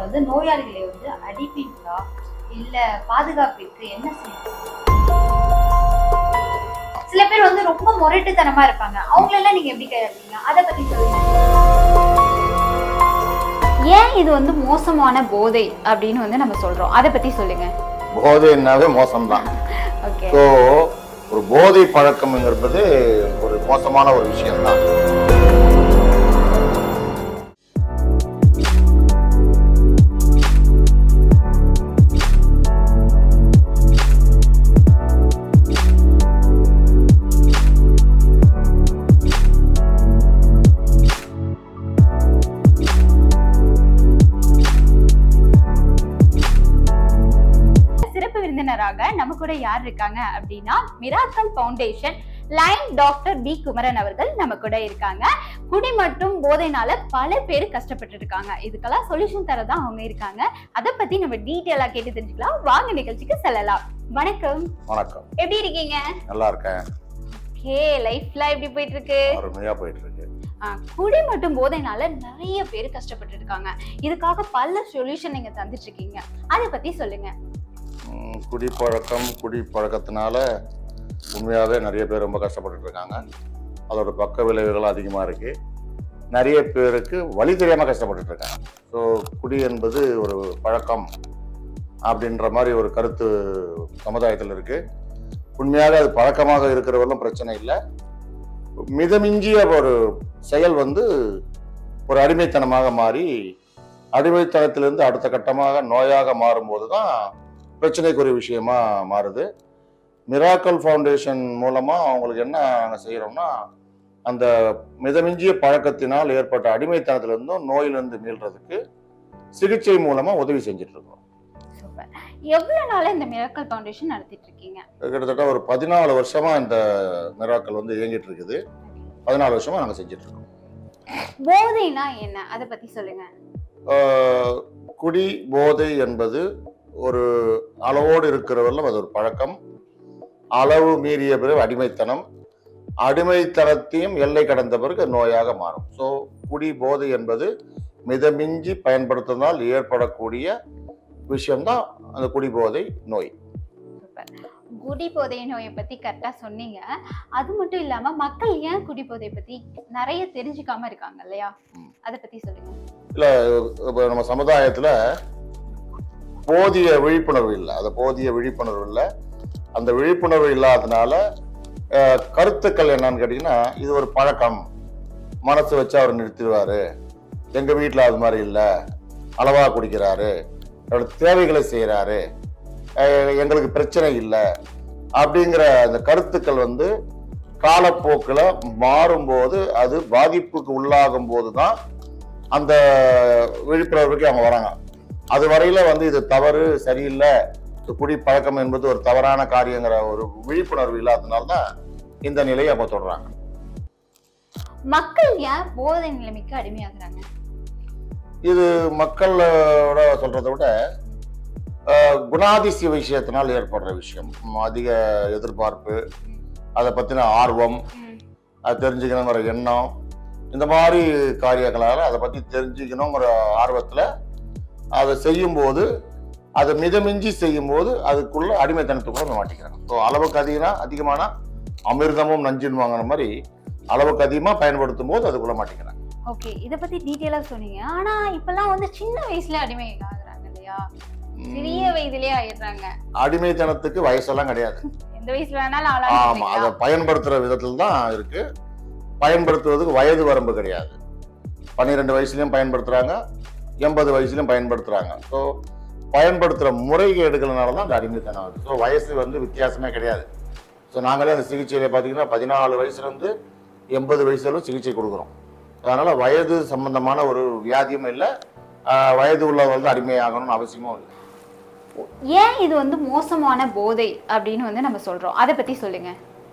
வந்து நோயாளிகளை வந்து அடிப்பீங்களா இல்ல பாதுகாப்பிற்கு என்ன செய்யணும் சில பேர் வந்து ரொம்ப முரட்டுத்தனமா இருப்பாங்க அவங்களெல்லாம் நீங்க எப்படி கையாளுவீங்க அதை பத்தி சொல்லுங்க ஏன் இது வந்து மோசமான போதை அப்படின்னு வந்து நம்ம சொல்றோம் அதை பத்தி சொல்லுங்க போதைன்னாவே மோசம்தான் ஓகே ஸோ ஒரு போதை பழக்கம்ங்கிறது ஒரு மோசமான ஒரு விஷயம்தான் சிறப்பு விருந்தினராக நம்ம கூட யார் இருக்காங்க அப்படின்னா miracle foundation line doctor P Kumaran அவர்கள் நம்ம கூட இருக்காங்க குடி மற்றும் போதைனால பல பேர் கஷ்டப்பட்டு இருக்காங்க இதுக்கெல்லாம் சொல்யூஷன் தரதான் அவங்க இருக்காங்க அதை பத்தி நம்ம டீட்டெயிலா கேட்டு தெரிஞ்சுக்கலாம் வாங்க நிகழ்ச்சிக்கு செல்லலாம் வணக்கம் வணக்கம் எப்படி இருக்கீங்க நல்லா இருக்கேன் ஓகே லைஃப்ல எப்படி போயிட்டு இருக்கு அருமையா போயிட்டு இருக்கு ஆ, குடி மற்றும் போதைனால நிறைய பேர் கஷ்டப்பட்டு இருக்காங்க இதுக்காக பல சொல்யூஷன் நீங்க தந்துட்டு இருக்கீங்க அதை பத்தி சொல்லுங்க உம், குடிப்பழக்கம் குடிப்பழக்கத்தினால உண்மையாகவே நிறைய பேர் ரொம்ப கஷ்டப்பட்டுட்டு இருக்காங்க அதோட பக்க விளைவுகள் அதிகமாக இருக்கு நிறைய பேருக்கு வழி தெரியாமல் கஷ்டப்பட்டுட்டு இருக்காங்க ஸோ குடி என்பது ஒரு பழக்கம் அப்படின்ற மாதிரி ஒரு கருத்து சமுதாயத்தில் இருக்கு உண்மையாக அது பழக்கமாக இருக்கிறவர்களும் பிரச்சனை இல்லை மிதமிஞ்சிய ஒரு செயல் வந்து ஒரு அடிமைத்தனமாக மாறி அடிமைத்தனத்திலிருந்து அடுத்த கட்டமாக நோயாக மாறும்போது தான் பிரச்சனைக்குரிய விஷயமா மாறுது மிராக்கல் ஃபவுண்டேஷன் மூலமா அவங்களுக்கு என்ன நாங்கள் செய்கிறோம்னா அந்த மிதமிஞ்சிய பழக்கத்தினால் ஏற்பட்ட அடிமைத்தனத்திலிருந்தும் நோயிலிருந்து மீள்றதுக்கு சிகிச்சை மூலமா உதவி செஞ்சுட்டு இருக்கோம் சூப்பர் எவ்வளவு நாளா இந்த மிராக்கல் ஃபவுண்டேஷன் நடத்திட்டு இருக்கீங்க கிட்டத்தட்ட ஒரு பதினாலு வருஷமா இந்த மிராக்கல் வந்து இயங்கிட்டு இருக்குது பதினாலு வருஷமா நாங்கள் செஞ்சுட்டு இருக்கோம் போதைனா என்ன அதை பத்தி சொல்லுங்க ஆஹ் குடி போதை என்பது ஒரு அளவோடு இருக்கிறவர்களும் அது ஒரு பழக்கம் அளவு மீறிய பிறகு அடிமைத்தனம் அடிமைத்தனத்தையும் எல்லை கடந்த பிறகு அது நோயாக மாறும் ஸோ குடி போதை என்பது மிதமிஞ்சி பயன்படுத்தினால் ஏற்படக்கூடிய விஷயம்தான் அந்த குடி போதை நோய் சூப்பர் குடி போதை நோயை பத்தி கரெக்டா சொன்னீங்க அது மட்டும் இல்லாம மக்கள் ஏன் குடி போதை பத்தி நிறைய தெரிஞ்சுக்காம இருக்காங்க இல்லையா ம். அதை பத்தி சொல்லுங்க இல்லை இப்போ நம்ம சமுதாயத்தில் போதிய விழிப்புணர்வு இல்லை அந்த போதிய விழிப்புணர்வு இல்லை அந்த விழிப்புணர்வு இல்லாதனால அஹ், கருத்துக்கள் என்னன்னு கேட்டிங்கன்னா இது ஒரு பழக்கம் மனசு வச்சு அவர் நிறுத்திடுவாரு எங்கள் வீட்டில் அது மாதிரி இல்லை அளவாக குடிக்கிறாரு அவரோட தேவைகளை செய்கிறாரு எங்களுக்கு பிரச்சனை இல்லை அப்படிங்கிற அந்த கருத்துக்கள் வந்து காலப்போக்கில் மாறும்போது அது பாதிப்புக்கு உள்ளாகும் போது தான் அந்த விழிப்புணர்வுக்கு அவங்க வராங்க அது வரையில வந்து இது தவறு சரியில்லை இந்த குடி பழக்கம் என்பது ஒரு தவறான காரியங்கிற ஒரு விழிப்புணர்வு இல்லாதனால தான் இந்த நிலையை அவங்க தொடர்றாங்க மக்கள் ஏன் போதை நிலைமைக்கு அடிமையாகுறாங்க இது மக்களோட சொல்றதை விட அஹ், குணாதிசய விஷயத்தினால் ஏற்படுற விஷயம் ம், அதிக எதிர்பார்ப்பு அதை பத்தின ஆர்வம் ம். அது தெரிஞ்சுக்கணுங்கிற எண்ணம் இந்த மாதிரி காரியங்களால் அதை பற்றி தெரிஞ்சுக்கணுங்கிற ஆர்வத்தில் அதை செய்யும்போது அதை மிதமிஞ்சி செய்யும்போது அதுக்குள்ள அடிமைத்தனத்துக்குள்ள மாட்டிக்கிறாங்க ஸோ அளவுக்கு அதிகம்னா அதிகமான அமிர்தமும் நஞ்சுன்னு வாங்குற மாதிரி அளவுக்கு அதிகமாக பயன்படுத்தும் போது அதுக்குள்ள மாட்டிக்கிறாங்க ஓகே இத பத்தி டீட்டெயிலா சொன்னீங்க ஆனா இப்பெல்லாம் வந்து சின்ன வயசுல அடிமை ஆகுறாங்க இல்லையா சிறிய வயதிலே ஆயிடுறாங்க அடிமைத்தனத்துக்கு வயசெல்லாம் கிடையாது எந்த வயசுல வேணாலும் ஆமா ஆளாங்க அதை பயன்படுத்துற விதத்தில் தான் இருக்கு பயன்படுத்துவதுக்கு வயது வரம்பு கிடையாது பன்னிரெண்டு வயசுலயும் பயன்படுத்துறாங்க எண்பது வயசுலயும் பயன்படுத்துறாங்க ஸோ பயன்படுத்துகிற முறைகேடுகள்னால தான் அந்த அடிமைத்தனம் வருது ஸோ வயசு வந்து வித்தியாசமே கிடையாது ஸோ நாங்களே அந்த சிகிச்சையில பார்த்தீங்கன்னா பதினாலு வயசுலேருந்து எண்பது வயசுல சிகிச்சை கொடுக்குறோம் அதனால வயது சம்பந்தமான ஒரு வியாதியும் இல்லை ஆஹ் வயது உள்ளவங்க வந்து அடிமையாகணும்னு அவசியமும் இல்லை ஏன் இது வந்து மோசமான போதை அப்படின்னு வந்து நம்ம சொல்றோம் அதை பத்தி சொல்லுங்க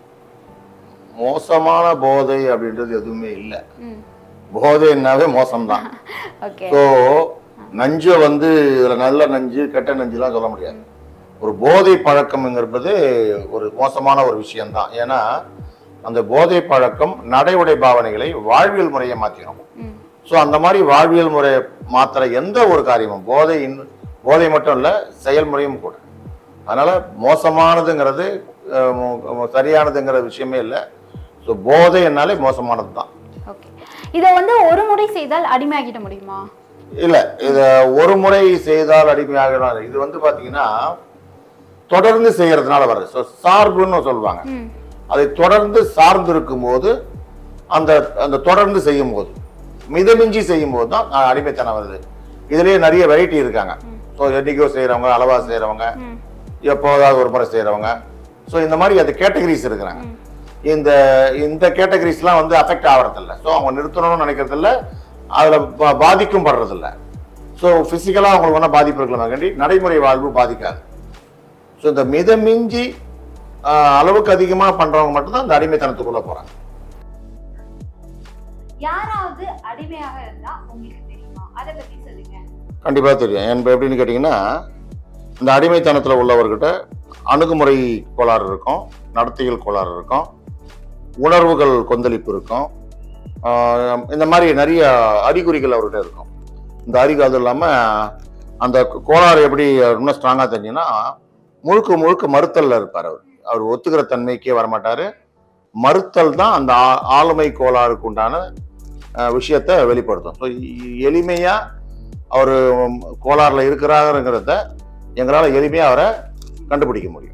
மோசமான போதை அப்படின்றது எதுவுமே இல்லை ம் போதைன்னாவே மோசம்தான் ஓகே ஸோ நஞ்சை வந்து இதுல நல்ல நஞ்சு கெட்ட நஞ்சுலாம் சொல்ல முடியாது ஒரு போதை பழக்கம்ங்கிறது ஒரு மோசமான ஒரு விஷயம்தான் ஏன்னா அந்த போதை பழக்கம் நடை உடை பாவனைகளை வாழ்வியல் முறையை மாற்றிடும் ம் ஸோ அந்த மாதிரி வாழ்வியல் முறை மாத்திர எந்த ஒரு காரியமும் போதை இன்- போதை மட்டும் இல்லை செயல்முறையும் கூட அதனால மோசமானதுங்கிறது அஹ், மோ- சரியானதுங்கிற விஷயமே இல்லை ஸோ போதை என்னாலே மோசமானது தான் ஓகே இதை வந்து ஒரு முறை செய்தால் அடிமையாகிட முடியுமா இல்லை இதை ஒரு முறை செய்தால் அடிமையாக இது வந்து பார்த்தீங்கன்னா தொடர்ந்து செய்யறதுனால வருது ஸோ சார்புன்னு சொல்லுவாங்க ம் அதை தொடர்ந்து சார்ந்து இருக்கும்போது அந்த அந்த தொடர்ந்து செய்யும் போது மிதமிஞ்சி செய்யும் போது தான் அஹ், அடிமைத்தனம் வருது இதுலயே நிறைய வெரைட்டி இருக்காங்க ஸோ என்னைக்கோ செய்றவங்க அளவா செய்றவங்க ம் எப்போதாவது ஒரு முறை செய்றவங்க ஸோ இந்த மாதிரி அது கேட்டகரிஸ் இருக்கிறாங்க ம். இந்த இந்த கேட்டகரிஸ்லாம் வந்து அஃபெக்ட் ஆகிறதில்ல ஸோ அவங்க நிறுத்தணும்னு நினைக்கிறதில்ல அதில் பா- பாதிக்கும் படுறதில்ல ஸோ ஃபிசிக்கலாக அவங்களுக்கு வேணால் பாதிப்பு இருக்கலாம் வேண்டி நடைமுறை வாழ்வு பாதிக்காது ஸோ இந்த மிதமிஞ்சி ஆஹ், அளவுக்கு அதிகமாக பண்ணுறவங்க மட்டும்தான் இந்த அடிமைத்தனத்துக்குள்ளே போகிறாங்க யாராவது அடிமையாக இருந்தா உங்களுக்கு தெரியுமா அதை பத்தி சொல்லுங்க கண்டிப்பாக தெரியும் என்ப எப்படின்னு கேட்டிங்கன்னா இந்த அடிமைத்தனத்தில் உள்ளவர்கிட்ட அணுகுமுறை கோளாறு இருக்கும் நடத்தைகள் கோளாறு இருக்கும் உணர்வுகள் கொந்தளிப்பு இருக்கும் ஆஹ் இந்த மாதிரி நிறைய அறிகுறிகள் அவர்கிட்ட இருக்கும் இந்த அறிகு அது இல்லாமல் அந்த கோளாறு எப்படி இன்னும் ஸ்ட்ராங்காக தெரிஞ்சுன்னா முழுக்க முழுக்க மறுத்தல்ல இருப்பார் அவர் அவர் ஒத்துக்கிற தன்மைக்கே வரமாட்டார் மறுத்தல் தான் அந்த ஆ- ஆளுமை கோளாறுக்கு உண்டான ஆஹ் விஷயத்தை வெளிப்படுத்தும் ஸோ எளிமையாக அவர் கோளாறுல இருக்கிறாருங்கிறத எங்களால் எளிமையாக அவரை கண்டுபிடிக்க முடியும்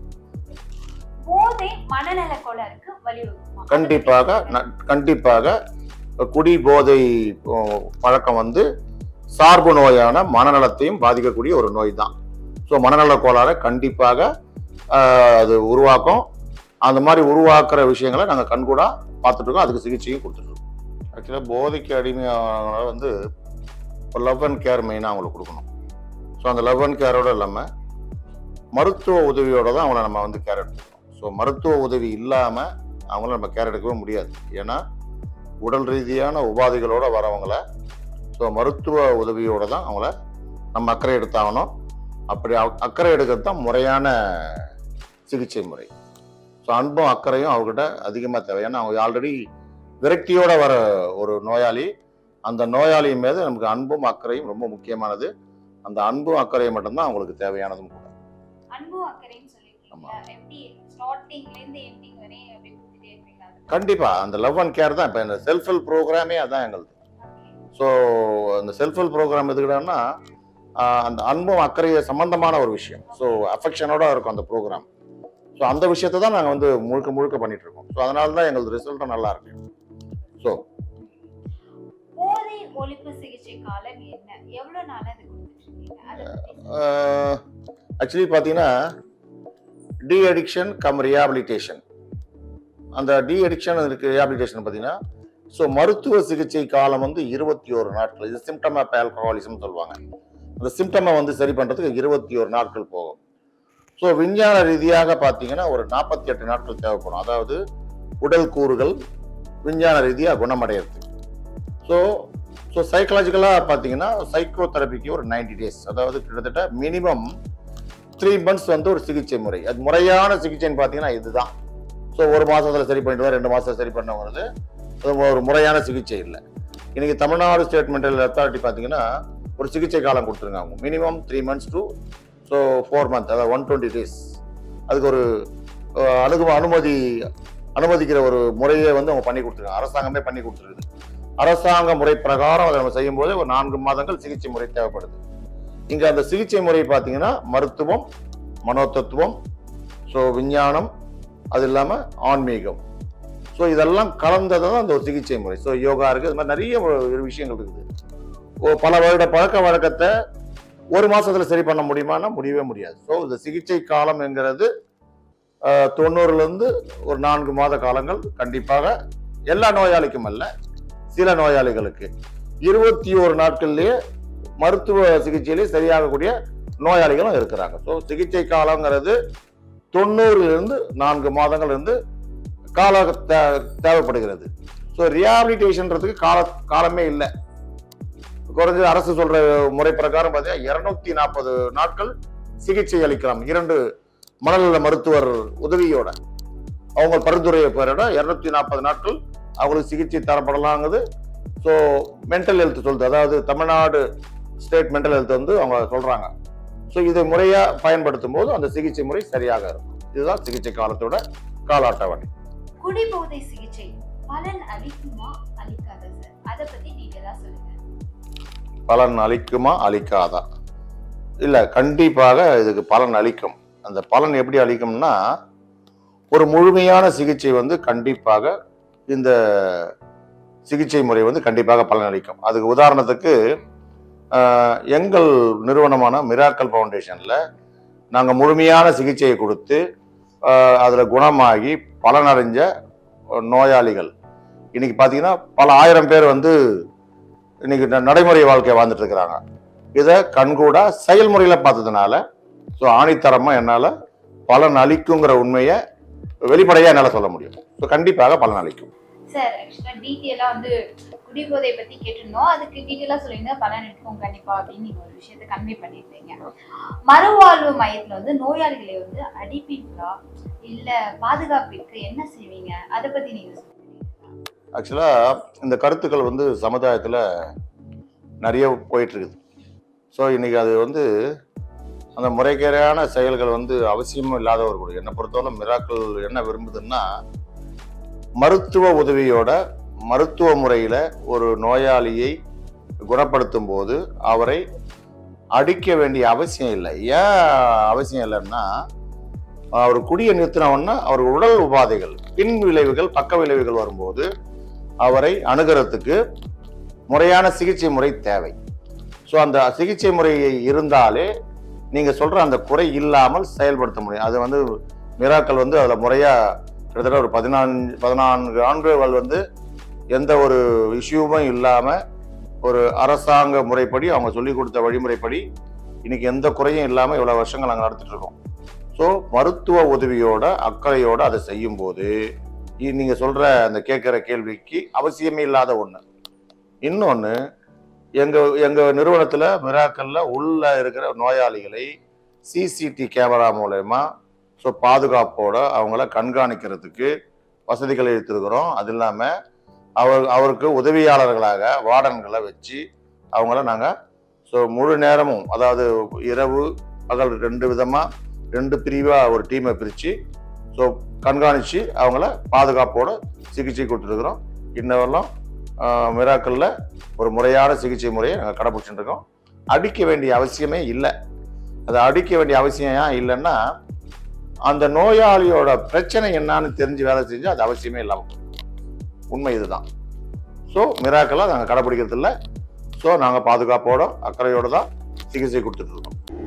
போதை மனநல கோளாறுக்கு வழிவகுக்குமா கண்டிப்பாக ந- கண்டிப்பாக குடி போதை ஓ, பழக்கம் வந்து சார்பு நோயான மனநலத்தையும் பாதிக்கக்கூடிய ஒரு நோய் தான் ஸோ மனநல கோளாறை கண்டிப்பாக ஆஹ், அது உருவாக்கும் அந்த மாதிரி உருவாக்குற விஷயங்களை நாங்கள் கண்கூடா பார்த்துட்டு இருக்கோம் அதுக்கு சிகிச்சையும் கொடுத்துட்ருக்கோம் ஆக்சுவலாக போதைக்கு அடிமையானவங்களை வந்து லவ் அண்ட் கேர் மெயினாக அவங்களுக்கு கொடுக்கணும் ஸோ அந்த லவ் அண்ட் கேரோட இல்லாமல் மருத்துவ உதவியோட தான் அவங்கள நம்ம வந்து கேர் எடுத்துக்கணும் ஸோ மருத்துவ உதவி இல்லாமல் அவங்கள நம்ம கேர் எடுக்கவே முடியாது ஏன்னா உடல் ரீதியான உபாதைகளோட வரவங்கள ஸோ மருத்துவ உதவியோட தான் அவங்கள நம்ம அக்கறை எடுத்தாகணும் அப்படி அ- அக்கறை எடுக்கிறது தான் முறையான சிகிச்சை முறை ஸோ அன்பும் அக்கறையும் அவங்ககிட்ட அதிகமாக தேவை ஏன்னா அவங்க ஆல்ரெடி விரக்தியோட வர ஒரு நோயாளி அந்த நோயாளி மீது நமக்கு அன்பும் அக்கறையும் ரொம்ப முக்கியமானது அந்த அன்பும் அக்கறையும் மட்டும்தான் அவங்களுக்கு தேவையானதும் கூட அன்பு அக்கறைன்னு ஆமா. சொல்லிருக்கீங்க எப்படி ஸ்டார்டிங்ல இருந்து எண்டிங் வரை அப்படி கொடுத்துட்டே இருப்பீங்க அது கண்டிப்பா அந்த லவ் அண்ட் கேர் தான் இப்போ இந்த செல்ஃப் ஹெல்ப் ப்ரோக்ராமே அதான் எங்களுது ஸோ அந்த செல்ஃப் ஹெல்ப் ப்ரோக்ராம் எதுக்கிட்டோம்னா அந்த அன்பும் அக்கறைய சம்பந்தமான ஒரு விஷயம் ஸோ அஃபெக்ஷனோட இருக்கும் அந்த ப்ரோக்ராம் ஸோ அந்த விஷயத்தை தான் நாங்கள் வந்து முழுக்க முழுக்க பண்ணிட்டு இருக்கோம் ஸோ அதனால தான் எங்களது ரிசல்ட்டும் நல்லா இருக்கு ஸோ போதை ஒழிப்பு சிகிச்சை காலம் என்ன எவ்வளவு நாள் அது கொடுத்துட்டு இருக்கீங்க அதை பத்தி சொல்லுங்க. ஆக்சுவலி பார்த்தீங்கன்னா டி அடிக்ஷன் கம் ரியாபிலிட்டேஷன் அந்த டி அடிக்ஷன் இருக்கு ரியாபிலிட்டேஷன் பார்த்தீங்கன்னா ஸோ மருத்துவ சிகிச்சை காலம் வந்து இருபத்தி ஒரு நாட்கள் இது சிம்டம் ஆஃப் ஆல்கஹாலிசம் சொல்லுவாங்க அந்த சிம்டமை வந்து சரி பண்ணுறதுக்கு இருபத்தி ஒரு நாட்கள் போகும் ஸோ விஞ்ஞான ரீதியாக பார்த்தீங்கன்னா ஒரு நாற்பத்தி எட்டு நாட்கள் தேவைப்படும் அதாவது உடல் கூறுகள் விஞ்ஞான ரீதியாக குணமடையிறது ஸோ ஸோ சைக்கலாஜிக்கலாக பார்த்தீங்கன்னா சைக்கோ தெரபிக்கு ஒரு 90 டேஸ் அதாவது கிட்டத்தட்ட மினிமம் த்ரீ மந்த்ஸ் வந்து ஒரு சிகிச்சை முறை அது முறையான சிகிச்சைன்னு பார்த்தீங்கன்னா இதுதான் ஸோ ஒரு மாசத்துல சரி பண்ணிட்டு ரெண்டு மாசத்துல சரி பண்ணவங்கிறது அது ஒரு முறையான சிகிச்சை இல்லை இன்னைக்கு தமிழ்நாடு ஸ்டேட் மென்டல் அத்தாரிட்டி பார்த்தீங்கன்னா ஒரு சிகிச்சை காலம் கொடுத்துருக்காங்க minimum three months to so four month அதாவது ஒன் டுவெண்ட்டி டேஸ் அதுக்கு ஒரு அஹ், அணுகு அனுமதி அனுமதிக்கிற ஒரு முறையை வந்து அவங்க பண்ணி கொடுத்துருக்காங்க அரசாங்கமே பண்ணி கொடுத்துருக்குது அரசாங்க முறை பிரகாரம் அதை நம்ம செய்யும்போது ஒரு நான்கு மாதங்கள் சிகிச்சை முறை தேவைப்படுது இங்க அந்த சிகிச்சை முறை பார்த்தீங்கன்னா மருத்துவம் மனோதத்துவம் ஸோ விஞ்ஞானம் அது இல்லாம ஆன்மீகம் ஸோ இதெல்லாம் கலந்தது தான் அந்த ஒரு சிகிச்சை முறை ஸோ யோகா இருக்கு இது மாதிரி நிறைய ஒரு விஷயங்கள் இருக்குது ஓ பல வருட பழக்க வழக்கத்தை ஒரு மாசத்துல சரி பண்ண முடியுமான்னா முடியவே முடியாது ஸோ இந்த சிகிச்சை காலம் என்கிறது ஆஹ், தொண்ணூறுல இருந்து ஒரு நான்கு மாத காலங்கள் கண்டிப்பாக எல்லா நோயாளிக்கும் அல்ல சில நோயாளிகளுக்கு இருபத்தி ஒரு நாட்கள்லயே மருத்துவ சிகிச்சையிலே சரியாகக்கூடிய நோயாளிகளும் இருக்கிறாங்க ஸோ சிகிச்சை காலங்கிறது தொண்ணூறுல இருந்து நான்கு மாதங்கள் இருந்து கால தே- தேவைப்படுகிறது ஸோ ரியாபிலிட்டேஷன்றதுக்கு கால காலமே இல்லை குறைஞ்சது அரசு சொல்ற முறை பிரகாரம் பார்த்தீங்கன்னா இருநூத்தி நாற்பது நாட்கள் சிகிச்சை அளிக்கலாம் இரண்டு மனநல மருத்துவர் உதவியோட அவங்க பரிந்துரையை பெறட இருநூத்தி நாற்பது நாட்கள் அவங்களுக்கு சிகிச்சை தரப்படலாங்குது ஸோ மென்டல் ஹெல்த் சொல்லுது அதாவது தமிழ்நாடு ஸ்டேட் மென்டல் ஹெல்த் வந்து அவங்க சொல்றாங்க ஸோ இதை முறையாக பயன்படுத்தும் போது அந்த சிகிச்சை முறை சரியாக இருக்கும் இதுதான் சிகிச்சை காலத்தோட கால அட்டவணை குடிபோதை சிகிச்சை பலன் அளிக்குமா அளிக்காதா சார் அதை பத்தி டீட்டெயிலா சொல்லுங்க பலன் அளிக்குமா அளிக்காதா இல்லை கண்டிப்பாக இதுக்கு பலன் அளிக்கும் அந்த பலன் எப்படி அளிக்கும்னா ஒரு முழுமையான சிகிச்சை வந்து கண்டிப்பாக இந்த சிகிச்சை முறை வந்து கண்டிப்பாக பலன் அளிக்கும் அதுக்கு உதாரணத்துக்கு ஆஹ், எங்கள் நிறுவனமான மிராக்கல் ஃபவுண்டேஷனில் நாங்கள் முழுமையான சிகிச்சையை கொடுத்து அதில் குணமாகி பலனடைஞ்ச நோயாளிகள் இன்னைக்கு பார்த்தீங்கன்னா பல ஆயிரம் பேர் வந்து இன்னைக்கு ந- நடைமுறை வாழ்க்கையை வாழ்ந்துட்டு இருக்கிறாங்க இதை கண்கூடா செயல்முறையில் பார்த்ததுனால ஸோ ஆணித்தரமாக என்னால் பலன் அளிக்குங்கிற உண்மையை வெளிப்படையாக என்னால் சொல்ல முடியும் ஸோ கண்டிப்பாக பலன் அளிக்கும் சார் ஆக்சுவலா டீட்டெயிலா வந்து குடிபோதை பத்தி கேட்டிருந்தோம் அதுக்கு டீட்டெயிலா சொல்லியிருந்தா பலன் இருக்கும் கண்டிப்பா அப்படின்னு நீங்க ஒரு விஷயத்தை கன்வே பண்ணிருந்தீங்க மறுவாழ்வு மையத்துல வந்து நோயாளிகளை வந்து அடிப்பீங்களா இல்ல பாதுகாப்பிற்கு என்ன செய்வீங்க அதை பத்தி நீங்க சொல்லுங்க ஆக்சுவலாக இந்த கருத்துக்கள் வந்து சமுதாயத்தில் நிறைய போயிட்டு இருக்குது ஸோ இன்னைக்கு அது வந்து அந்த முறைகேடான செயல்கள் வந்து அவசியமும் இல்லாத ஒரு கூட என்னை பொறுத்தவரை மிராக்கள் என்ன விரும்புதுன்னா மருத்துவ உதவியோட மருத்துவ முறையில் ஒரு நோயாளியை குணப்படுத்தும் போது அவரை அடிக்க வேண்டிய அவசியம் இல்லை ஏன் அவசியம் இல்லைன்னா அவர் குடியை நிறுத்தினவுடனே அவர் உடல் உபாதைகள் பின் விளைவுகள் பக்க விளைவுகள் வரும்போது அவரை அணுகிறதுக்கு முறையான சிகிச்சை முறை தேவை ஸோ அந்த சிகிச்சை முறை இருந்தாலே நீங்கள் சொல்கிற அந்த குறை இல்லாமல் செயல்படுத்த முடியும் அது வந்து மிராக்கள் வந்து அதில் முறையாக கிட்டத்தட்ட ஒரு பதினான்கு பதினான்கு ஆண்டுகள் வந்து எந்த ஒரு இஷ்யூவும் இல்லாமல் ஒரு அரசாங்க முறைப்படி அவங்க சொல்லி கொடுத்த வழிமுறைப்படி இன்னைக்கு எந்த குறையும் இல்லாமல் இவ்வளோ வருஷங்கள் நாங்கள் நடத்திட்டு இருக்கோம் ஸோ மருத்துவ உதவியோட அக்கறையோட அதை செய்யும்போது இ- நீங்க சொல்ற அந்த கேட்குற கேள்விக்கு அவசியமே இல்லாத ஒண்ணு இன்னொன்னு எங்க எங்க நிறுவனத்துல மிராக்கல்ல உள்ள இருக்கிற நோயாளிகளை சிசிடி கேமரா மூலயமா ஸோ பாதுகாப்போட அவங்கள கண்காணிக்கிறதுக்கு வசதிகளை எடுத்திருக்கிறோம் அது இல்லாம அவர் அவருக்கு உதவியாளர்களாக வார்டன்களை வச்சு அவங்கள நாங்கள் ஸோ முழு நேரமும் அதாவது இரவு பகல் ரெண்டு விதமா ரெண்டு பிரிவா ஒரு டீமை பிரித்து ஸோ கண்காணித்து அவங்கள பாதுகாப்போட சிகிச்சை கொடுத்துருக்குறோம் இன்னவரெல்லாம் மிராக்கல்ல ஒரு முறையான சிகிச்சை முறையை நாங்கள் கடைபிடிச்சிட்டு இருக்கோம் அடிக்க வேண்டிய அவசியமே இல்லை அது அடிக்க வேண்டிய அவசியம் ஏன் இல்லைன்னா அந்த நோயாளியோட பிரச்சனை என்னன்னு தெரிஞ்சு வேலை செஞ்சு அது அவசியமே இல்லாமல் போயிடும். உண்மை இதுதான் ஸோ மிராக்கெல்லாம் நாங்கள் கடைபிடிக்கிறது இல்லை ஸோ நாங்கள் பாதுகாப்போட அக்கறையோட தான் சிகிச்சை கொடுத்துட்டு இருக்கோம்